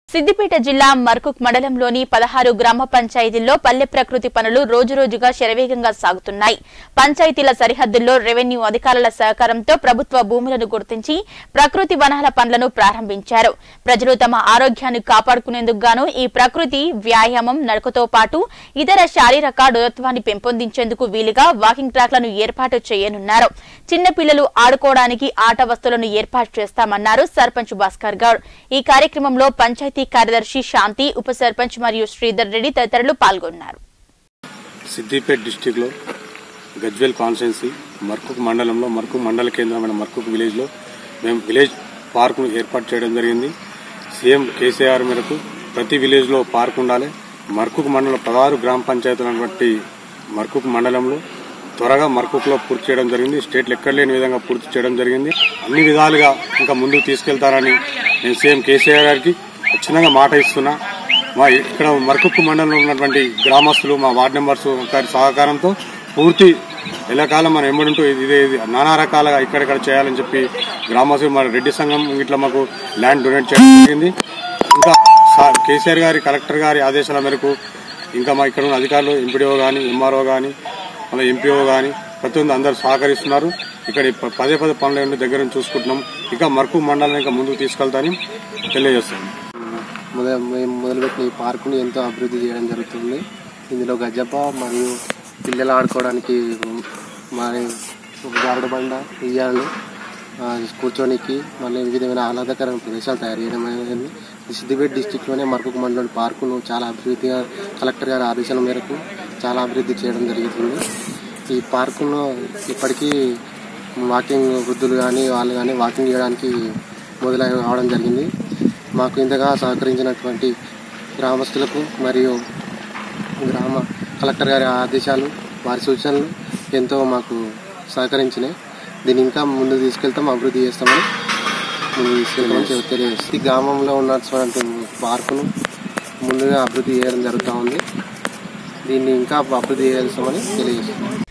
సిద్దిపేట జిల్లా మర్కుక్ మండలంలోని పదహారు గ్రామ పంచాయతీల్లో పల్లె ప్రకృతి పనులు రోజురోజుగా శరవేగంగా సాగుతున్నాయి పంచాయతీల సరిహద్దుల్లో రెవెన్యూ అధికారుల సహకారంతో ప్రభుత్వ భూములను గుర్తించి ప్రకృతి వనాల పనులను ప్రారంభించారు ప్రజలు తమ ఆరోగ్యాన్ని కాపాడుకునేందుకు గాను ఈ ప్రకృతి వ్యాయామం నడకతో పాటు ఇతర శారీరక దృఢత్వాన్ని పెంపొందించేందుకు వీలుగా వాకింగ్ ట్రాక్లను ఏర్పాటు చేయనున్నారు చిన్నపిల్లలు ఆడుకోవడానికి ఆట వస్తువులను ఏర్పాటు చేస్తామన్నారు సర్పంచ్ భాస్కర్ గౌడ్ ఈ కార్యక్రమంలో పంచాయతీ కార్యదర్శి శాంతి ఉప సర్పంచ్ మరియు శ్రీధర్ రెడ్డి తదితరులు పాల్గొన్నారు సిద్దిపేట డిస్టిక్లో గజ్వేల్ కాన్స్టిట్యున్సీ మర్కుక్ మండలంలో మర్కుక్ మండల కేంద్రమైన మర్కుక్ విలేజ్లో మేము విలేజ్ పార్కును ఏర్పాటు చేయడం జరిగింది సీఎం కేసీఆర్ మేరకు ప్రతి విలేజ్లో పార్క్ ఉండాలి మర్కుక్ మండలం పదహారు గ్రామ పంచాయతీలను బట్టి మర్కుక్ మండలంలో త్వరగా మర్కుక్లో పూర్తి చేయడం జరిగింది స్టేట్లు ఎక్కడ లేని విధంగా పూర్తి చేయడం జరిగింది అన్ని విధాలుగా ఇంకా ముందుకు తీసుకెళ్తారని నేను సీఎం కేసీఆర్ గారికి ఖచ్చితంగా మాట ఇస్తున్నా మా ఇక్కడ మరకుక్కు మండలంలో ఉన్నటువంటి గ్రామస్తులు మా వార్డు మెంబర్స్ గారి సహకారంతో పూర్తి ఎల్లకాలం మనం ఎంబడుంటూ ఇది ఇది ఇది నానా రకాలుగా ఇక్కడిక్కడ చేయాలని చెప్పి గ్రామస్తులు మన రెడ్డి సంఘం ఇట్లా మాకు ల్యాండ్ డొనేట్ చేయడం జరిగింది ఇంకా సా- కేసీఆర్ గారి కలెక్టర్ గారి ఆదేశాల మేరకు ఇంకా మా ఇక్కడ ఉన్న అధికారులు ఎంపీడీఓ కానీ ఎంఆర్ఓ కానీ మళ్ళీ ఎంపీఓ కానీ ప్రతి ఒక్కరు అందరూ సహకరిస్తున్నారు ఇక్కడ ఈ ప- పదే పదే పనులు ఏమన్నా దగ్గర నుంచి చూసుకుంటున్నాం ఇంకా మరకు మండలాన్ని ఇంకా ముందుకు తీసుకెళ్తానని తెలియజేస్తాం మొదల మేము మొదలుపెట్టిన ఈ పార్కుని ఎంతో అభివృద్ధి చేయడం జరుగుతుంది ఇందులో గజ్జప్ప మరియు పిల్లలు ఆడుకోవడానికి మరి జారుడు బండ ఉయ్యాలు ఆ, కూర్చోనికి మళ్ళీ వివిధమైన ఆహ్లాదకరమైన ప్రదేశాలు తయారు చేయడం అనేది ఈ సిద్దిపేట డిస్టిక్లోనే మరొక మండలం పార్కును చాలా అభివృద్ధిగా కలెక్టర్ గారి ఆదేశాల మేరకు చాలా అభివృద్ధి చేయడం జరుగుతుంది ఈ పార్కును ఇప్పటికీ వాకింగ్ వృద్ధులు కానీ వాళ్ళు కానీ వాకింగ్ చేయడానికి మొదలై రావడం జరిగింది మాకు ఇంతగా సహకరించినటువంటి గ్రామస్తులకు మరియు గ్రామ కలెక్టర్ గారి ఆదేశాలు వారి సూచనలు ఎంతో మాకు సహకరించినాయి దీన్ని ఇంకా ముందు తీసుకెళ్తాం అభివృద్ధి చేస్తామని ముందు తీసుకెళ్తామని చెప్ తెలియజేస్తుంది ఈ గ్రామంలో ఉన్నటువంటి పార్కును ముందుగా అభివృద్ధి చేయడం జరుగుతూ ఉంది దీన్ని ఇంకా అభివృద్ధి చేస్తామని తెలియజేస్తుంది